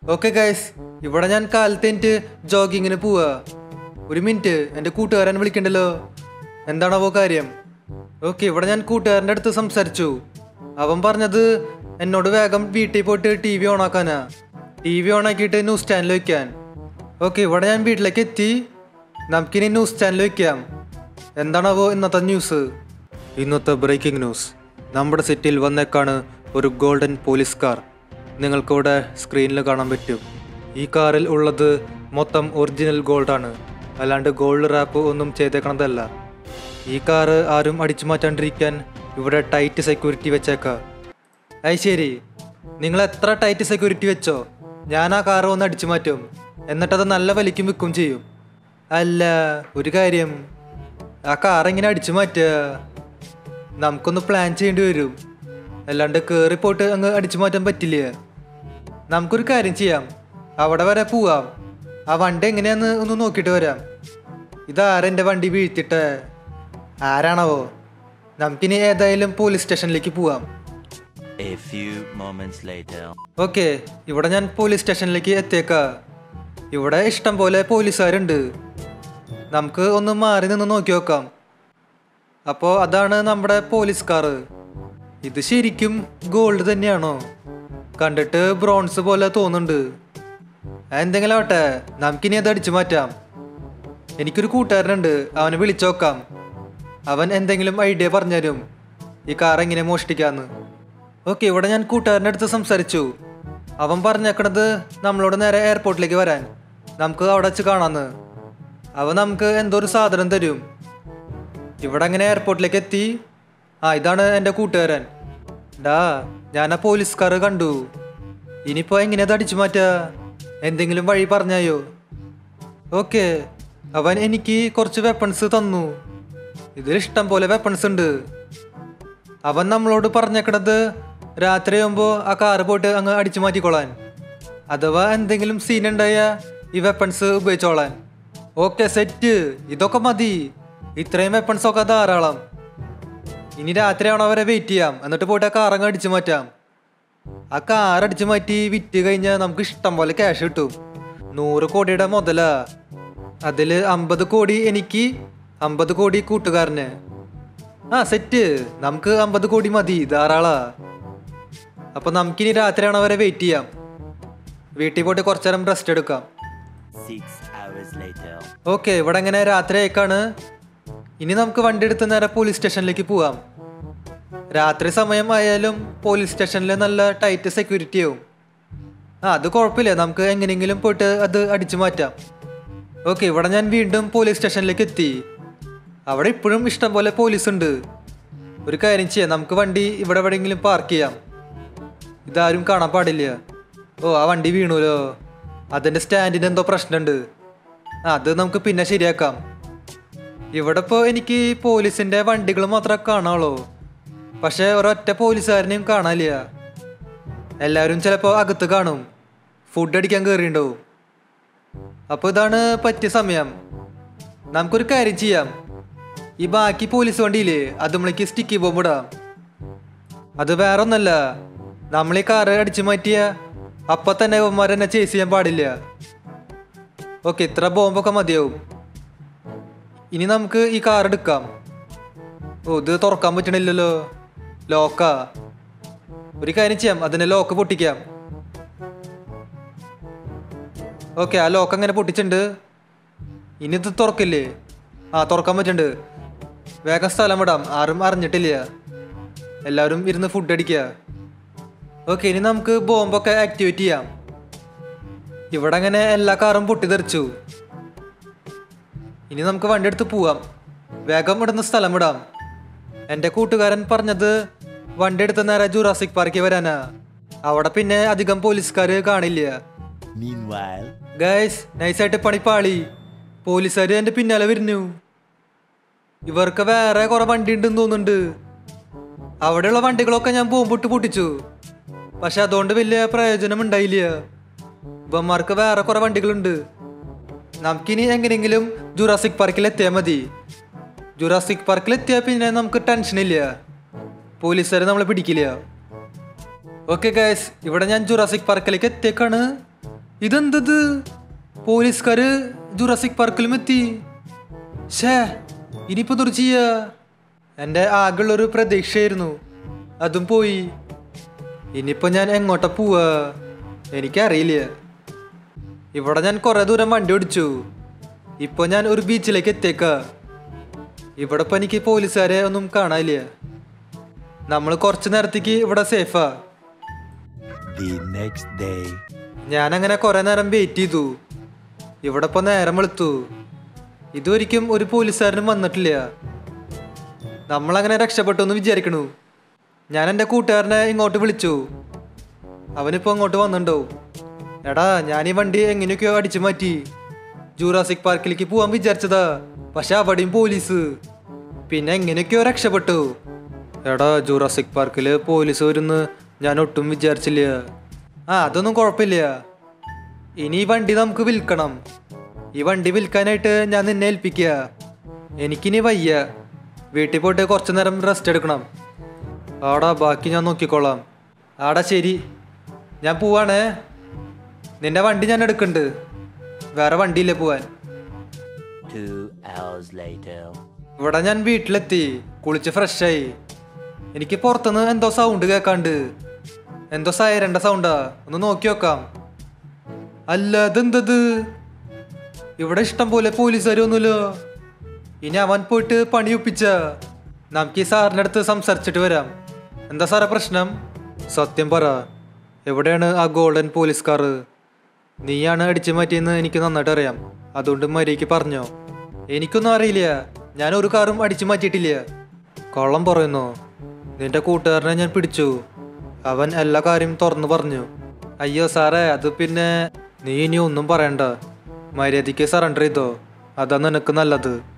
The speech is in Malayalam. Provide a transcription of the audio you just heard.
ഓക്കെ ഗൈസ് ഇവിടെ ഞാൻ കാലത്ത് എനിക്ക് ജോഗിങ്ങിന് പോവാ ഒരു മിനിറ്റ് എൻ്റെ കൂട്ടുകാരൻ വിളിക്കണ്ടല്ലോ എന്താണാവോ കാര്യം ഓക്കെ ഇവിടെ ഞാൻ കൂട്ടുകാരൻ്റെ അടുത്ത് സംസാരിച്ചു അവൻ പറഞ്ഞത് എന്നോട് വേഗം വീട്ടിൽ പോയിട്ട് ടി വി ഓണാക്കാനാ ടി വി ഓണാക്കിയിട്ട് ന്യൂസ് ചാനൽ വയ്ക്കാൻ ഓക്കെ ഇവിടെ ഞാൻ വീട്ടിലേക്ക് എത്തി നമുക്കിനി ന്യൂസ് ചാനൽ വയ്ക്കാം എന്താണാവോ ഇന്നത്തെ ന്യൂസ് ഇന്നത്തെ ബ്രേക്കിംഗ് ന്യൂസ് നമ്മുടെ സിറ്റിയിൽ വന്നേക്കാണ് ഒരു ഗോൾഡൻ പോലീസ് കാർ നിങ്ങൾക്കിവിടെ സ്ക്രീനിൽ കാണാൻ പറ്റും ഈ കാറിൽ ഉള്ളത് മൊത്തം ഒറിജിനൽ ഗോൾഡാണ് അല്ലാണ്ട് ഗോൾഡ് റാപ്പ് ഒന്നും ചെയ്തേക്കണതല്ല ഈ കാറ് ആരും അടിച്ചു മാറ്റാണ്ടിരിക്കാൻ ഇവിടെ ടൈറ്റ് സെക്യൂരിറ്റി വെച്ചേക്കാം അത് ശരി നിങ്ങൾ എത്ര ടൈറ്റ് സെക്യൂരിറ്റി വെച്ചോ ഞാൻ ആ കാറ് ഒന്ന് അടിച്ചു മാറ്റും എന്നിട്ടത് നല്ല വലിക്കും വിൽക്കും ചെയ്യും അല്ല ഒരു കാര്യം ആ കാർ എങ്ങനെ അടിച്ചു മാറ്റുക നമുക്കൊന്ന് പ്ലാൻ ചെയ്യേണ്ടി വരും അല്ലാണ്ട് കയറി പോയിട്ട് അങ്ങ് അടിച്ചു മാറ്റാൻ പറ്റില്ല നമുക്കൊരു കാര്യം ചെയ്യാം അവിടെ വരെ പോവാം ആ വണ്ടി എങ്ങനെയാന്ന് ഒന്ന് നോക്കിയിട്ട് വരാം ഇതാരെൻ്റെ വണ്ടി വീഴ്ത്തിട്ട് ആരാണാവോ നമുക്കിനി ഏതായാലും പോലീസ് സ്റ്റേഷനിലേക്ക് പോവാം A few moments later. Okay ഇവിടെ ഞാൻ പോലീസ് സ്റ്റേഷനിലേക്ക് എത്തിയേക്ക ഇവിടെ ഇഷ്ടം പോലെ പോലീസുകാരുണ്ട് നമുക്ക് ഒന്ന് മാറി നിന്ന് നോക്കി നോക്കാം അപ്പോൾ അതാണ് നമ്മുടെ പോലീസ് കാറ് ഇത് ശരിക്കും ഗോൾഡ് തന്നെയാണോ കണ്ടിട്ട് ബ്രോൺസ് പോലെ തോന്നുന്നുണ്ട് എന്തെങ്കിലും ആവട്ടെ നമുക്കിനി അത് അടിച്ചു മാറ്റാം എനിക്കൊരു കൂട്ടുകാരനുണ്ട് അവനെ വിളിച്ചു നോക്കാം അവൻ എന്തെങ്കിലും ഐഡിയ പറഞ്ഞുതരും ഈ കാർ എങ്ങനെ മോഷ്ടിക്കാന്ന് ഓക്കെ ഇവിടെ ഞാൻ കൂട്ടുകാരൻ്റെ അടുത്ത് സംസാരിച്ചു അവൻ പറഞ്ഞേക്കണത് നമ്മളോട് നേരെ എയർപോർട്ടിലേക്ക് വരാൻ നമുക്ക് അവിടെ വെച്ച് കാണാന്ന് അവൻ നമുക്ക് എന്തോ ഒരു സാധനം തരും ഇവിടെ അങ്ങനെ എയർപോർട്ടിലേക്ക് എത്തി ആ ഇതാണ് എൻ്റെ കൂട്ടുകാരൻ ഡാ ഞാൻ ആ പോലീസ് കാറ് കണ്ടു ഇനിയിപ്പോൾ എങ്ങനെയാ അത് അടിച്ചു മാറ്റുക എന്തെങ്കിലും വഴി പറഞ്ഞായോ ഓക്കെ അവൻ എനിക്ക് കുറച്ച് വെപ്പൺസ് തന്നു ഇതിൽ ഇഷ്ടം പോലെ വെപ്പൺസ് ഉണ്ട് അവൻ നമ്മളോട് പറഞ്ഞേക്കണത് രാത്രിയാകുമ്പോൾ ആ കാറ് പോയിട്ട് അങ്ങ് അടിച്ചു മാറ്റിക്കോളാൻ അഥവാ എന്തെങ്കിലും സീൻ ഉണ്ടായ ഈ വെപ്പൺസ് ഉപയോഗിച്ചോളാൻ ഓക്കെ സെറ്റ് ഇതൊക്കെ മതി ഇത്രയും വെപ്പൺസ് ഒക്കെ ധാരാളം ഇനി രാത്രിയാണോ അവരെ വെയിറ്റ് ചെയ്യാം എന്നിട്ട് പോയിട്ട് ആ കാറങ്ങ് അടിച്ചു മാറ്റാം ആ കാർ അടിച്ചു മാറ്റി വിറ്റ് കഴിഞ്ഞാൽ നമുക്ക് ഇഷ്ടം പോലെ ക്യാഷ് കിട്ടും നൂറ് കോടിയുടെ മുതലാ അതില് അമ്പത് കോടി എനിക്ക് അമ്പത് കോടി കൂട്ടുകാരന് ആ സെറ്റ് നമുക്ക് അമ്പത് കോടി മതി ധാരാളാ അപ്പൊ നമുക്കിനി രാത്രിയാണ് അവരെ വെയിറ്റ് ചെയ്യാം വീട്ടിൽ പോയിട്ട് കുറച്ചു നേരം റെസ്റ്റ് എടുക്കാം Six hours later. ഓക്കെ ഇവിടെ ഇങ്ങനെ രാത്രി ആയിക്കാണ് ഇനി നമുക്ക് വണ്ടി എടുത്ത് നേരെ പോലീസ് സ്റ്റേഷനിലേക്ക് പോവാം രാത്രി സമയം ആയാലും പോലീസ് സ്റ്റേഷനിൽ നല്ല ടൈറ്റ് സെക്യൂരിറ്റി ആവും ആ അത് കുഴപ്പമില്ല നമുക്ക് എങ്ങനെയെങ്കിലും പോയിട്ട് അത് അടിച്ചു മാറ്റാം ഓക്കെ ഇവിടെ ഞാൻ വീണ്ടും പോലീസ് സ്റ്റേഷനിലേക്ക് എത്തി അവിടെ ഇപ്പോഴും ഇഷ്ടം പോലെ പോലീസ് ഉണ്ട് ഒരു കാര്യം ചെയ്യാം നമുക്ക് വണ്ടി ഇവിടെ എവിടെയെങ്കിലും പാർക്ക് ചെയ്യാം ഇതാരും കാണാൻ പാടില്ല ഓ ആ വണ്ടി വീണുല്ലോ അതിൻ്റെ സ്റ്റാൻഡിന് എന്തോ പ്രശ്നമുണ്ട് ആ, അത് നമുക്ക് പിന്നെ ശരിയാക്കാം ഇവിടെ ഇപ്പോൾ എനിക്ക് പോലീസിൻ്റെ വണ്ടികൾ മാത്രമേ കാണാവുള്ളൂ പക്ഷേ ഒരൊറ്റ പോലീസുകാരനെയും കാണാനില്ല എല്ലാവരും ചിലപ്പോൾ അകത്ത് കാണും ഫുഡ് അടിക്കാൻ കയറിയിട്ടുണ്ടാവും അപ്പോൾ ഇതാണ് പറ്റിയ സമയം നമുക്കൊരു കാര്യം ചെയ്യാം ഈ ബാക്കി പോലീസ് വണ്ടിയില്ലേ അത് നമ്മളേക്ക് സ്റ്റിക്കി ബോംബ് ഇടാം അത് വേറെ ഒന്നല്ല നമ്മൾ ഈ കാറ് അടിച്ചു മാറ്റിയ അപ്പൊ തന്നെ ഇവന്മാരെന്നെ ചേസ് ചെയ്യാൻ പാടില്ല ഓക്കെ ഇത്ര ബോംബൊക്കെ മതിയാവും ഇനി നമുക്ക് ഈ കാർ എടുക്കാം ഓ ഇത് തുറക്കാൻ പറ്റണില്ലല്ലോ ലോക്കാ ഒരു കാര്യം ചെയ്യാം അതിന്റെ ലോക്ക് പൊട്ടിക്കാം ഓക്കെ ആ ലോക്ക് അങ്ങനെ പൊട്ടിച്ചിട്ടുണ്ട് ഇനി ഇത് തുറക്കില്ലേ ആ തുറക്കാൻ പറ്റുന്നുണ്ട് വേഗം സ്ഥലം വിടാം ആരും അറിഞ്ഞിട്ടില്ല എല്ലാവരും ഇരുന്ന് ഫുഡ് അടിക്കുക ഓക്കെ ഇനി നമുക്ക് ബോംബൊക്കെ ആക്ടിവേറ്റ് ചെയ്യാം ഇവിടെ അങ്ങനെ എല്ലാ കാറും പൊട്ടിത്തെറിച്ചു ഇനി നമുക്ക് വണ്ടി എടുത്ത് പോവാം വേഗം ഇടുന്ന സ്ഥലം വിടാം എൻ്റെ കൂട്ടുകാരൻ പറഞ്ഞത് വണ്ടി എടുത്ത് നേരെ ജുറാസിക് പാർക്കിൽ വരാനാ അവിടെ പിന്നെ അധികം പോലീസുകാർ കാണില്ല Meanwhile, ഗൈസ് നൈസായിട്ട് പണിപ്പാളി പോലീസുകാർ എൻ്റെ പിന്നാലെ വരുന്നു ഇവർക്ക് വേറെ കുറെ വണ്ടി ഉണ്ടെന്ന് തോന്നുന്നുണ്ട് അവിടെയുള്ള വണ്ടികളൊക്കെ ഞാൻ ബോംബിട്ട് പൊട്ടിച്ചു പക്ഷെ അതുകൊണ്ട് വലിയ പ്രയോജനം ഉണ്ടായില്ല ഇവന്മാർക്ക് വേറെ കുറെ വണ്ടികളുണ്ട് നമുക്കിനി എങ്ങനെയെങ്കിലും ജുറാസിക് പാർക്കിൽ എത്തിയാൽ മതി ജുറാസിക് പാർക്കിൽ എത്തിയാൽ പിന്നെ നമുക്ക് ടെൻഷനില്ല പോലീസുകാർ നമ്മളെ പിടിക്കില്ല ഓക്കെ ഗൈസ് ഇവിടെ ഞാൻ ജുറാസിക് പാർക്കിലേക്ക് എത്തിയേക്കാണ് ഇതെന്തത് പോലീസുകാര് ജുറാസിക് പാർക്കിലും എത്തി ഷേ ഇനിയിപ്പോ എന്തൊരു ചെയ്യാ എൻ്റെ ആകെയുള്ളൊരു പ്രതീക്ഷയായിരുന്നു അതും പോയി ഇനിയിപ്പോ ഞാൻ എങ്ങോട്ടാ പോവാ എനിക്കറിയില്ല ഇവിടെ ഞാൻ കുറെ ദൂരം വണ്ടി ഓടിച്ചു ഇപ്പൊ ഞാൻ ഒരു ബീച്ചിലേക്ക് എത്തിയേക്ക ഇവിടെ ഇപ്പൊ എനിക്ക് പോലീസുകാരെ ഒന്നും കാണാനില്ല നമ്മൾ കുറച്ച് നേരത്തേക്ക് ഇവിടെ സേഫാ The next day. ഞാൻ അങ്ങനെ കുറെ നേരം വെയിറ്റ് ചെയ്തു ഇവിടെ ഇപ്പൊ നേരം വെളുത്തു ഇതുവരിക്കും ഒരു പോലീസുകാരനും വന്നിട്ടില്ല നമ്മളങ്ങനെ രക്ഷപ്പെട്ടു എന്ന് വിചാരിക്കണു ഞാൻ എൻ്റെ കൂട്ടുകാരനെ ഇങ്ങോട്ട് വിളിച്ചു അവനിപ്പോ അങ്ങോട്ട് വന്നിട്ടുണ്ടോ എടാ ഞാൻ ഈ വണ്ടി എങ്ങനെയൊക്കെയോ അടിച്ചു മാറ്റി ജൂറാസിക് പാർക്കിലേക്ക് പോവാൻ വിചാരിച്ചതാ പക്ഷെ അവിടെയും പോലീസ് പിന്നെ എങ്ങനെയൊക്കെയോ രക്ഷപ്പെട്ടു എടാ ജൂറാസിക് പാർക്കിൽ പോലീസ് വരുന്ന് ഞാൻ ഒട്ടും വിചാരിച്ചില്ല ആ അതൊന്നും കുഴപ്പമില്ല ഇനി ഈ വണ്ടി നമുക്ക് വിൽക്കണം ഈ വണ്ടി വിൽക്കാനായിട്ട് ഞാൻ നിന്നെ ഏൽപ്പിക്കുക എനിക്കിനി വയ്യ വീട്ടിൽ പോയിട്ട് കുറച്ചു നേരം റെസ്റ്റ് എടുക്കണം ആടാ ബാക്കി ഞാൻ നോക്കിക്കോളാം ആടാ ശരി ഞാൻ പോവാണേ നിന്റെ വണ്ടി ഞാൻ എടുക്കുന്നുണ്ട് വേറെ വണ്ടിയില്ലേ പോവാൻ Two hours later. ഇവിടെ ഞാൻ വീട്ടിലെത്തി കുളിച്ച് ഫ്രഷായി എനിക്ക് പുറത്തുനിന്ന് എന്തോ സൗണ്ട് കേൾക്കാണ്ട് എന്തോ സൈരണ്ട സൗണ്ടാ ഒന്ന് നോക്കി നോക്കാം അല്ല ഇതെന്തത് ഇവിടെ ഇഷ്ടം പോലെ പോലീസുകാർ ഒന്നുമില്ലോ ഇനി അവൻ പോയിട്ട് പണി ഒപ്പിച്ച നമുക്ക് ഈ സാറിൻ്റെ അടുത്ത് സംസാരിച്ചിട്ട് വരാം എന്താ സാറേ പ്രശ്നം സത്യം പറ എവിടെയാണ് ആ ഗോൾഡൻ പോലീസ് കാറ് നീയാണ് അടിച്ചു മാറ്റിയെന്ന് എനിക്ക് നന്നായിട്ട് അറിയാം അതുകൊണ്ട് മര്യാദയ്ക്ക് പറഞ്ഞോ എനിക്കൊന്നും അറിയില്ല ഞാൻ ഒരു കാറും അടിച്ചു മാറ്റിയിട്ടില്ല കള്ളം പറയുന്നു നിന്റെ കൂട്ടുകാരനെ ഞാൻ പിടിച്ചു അവൻ എല്ലാ കാര്യം തുറന്നു പറഞ്ഞു അയ്യോ സാറേ അത് പിന്നെ നീ ഇനി ഒന്നും പറയണ്ട മര്യാദയ്ക്ക് സറണ്ടർ ചെയ്തോ അതാ നിനക്ക് നല്ലത്